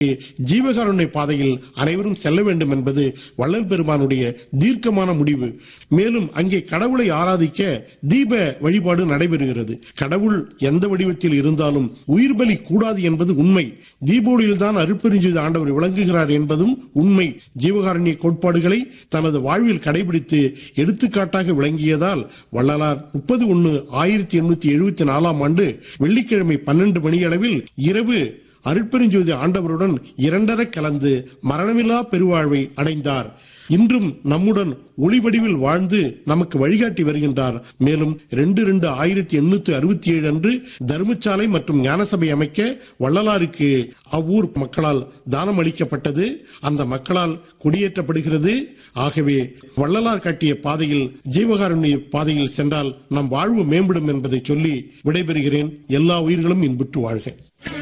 ஜீவகாருண்ய பாதையில் அனைவரும் செல்ல வேண்டும் என்பது வள்ளல் பெருமானுடைய தீர்க்கமான முடிவு மேலும் அங்கே கடவுளை ஆராதிக்க தீப வழிபாடு நடைபெறுகிறது கடவுள் எந்த வடிவத்தில் இருந்தாலும் உயிர் பலி கூடாது என்பது உண்மை தீபோலியில் தான் அருட்பெருஞ்செய்த ஆண்டவர் விளங்குகிறார் என்பதும் உண்மை ஜீவகாருண்ய கோட்பாடுகளை தனது வாழ்வில் கடைபிடித்து எடுத்துக்காட்டாக விளங்கியதால் வள்ளலார் முப்பது ஒன்னு ஆயிரத்தி எண்ணூத்தி எழுபத்தி நாலாம் ஆண்டு வெள்ளிக்கிழமை பன்னெண்டு மணியளவில் இரவு அருட்பெருஞ்சோதி ஆண்டவருடன் இரண்டர கலந்து மரணமில்லா பெருவாழ்வை அடைந்தார் இன்றும் நம்முடன் ஒளிவடிவில் வாழ்ந்து நமக்கு வழிகாட்டி வருகின்றார் மேலும் ரெண்டு ரெண்டு ஆயிரத்தி எண்ணூத்தி அறுபத்தி ஏழு அன்று தர்மசாலை மற்றும் ஞானசபை அமைக்க வள்ளலாருக்கு அவ்வூர் மக்களால் தானம் அளிக்கப்பட்டது அந்த மக்களால் குடியேற்றப்படுகிறது ஆகவே வள்ளலார் காட்டிய பாதையில் ஜீவகாருண்ய பாதையில் சென்றால் நம் வாழ்வு மேம்படும் என்பதை சொல்லி விடைபெறுகிறேன் எல்லா உயிர்களும் இன்புற்று வாழ்க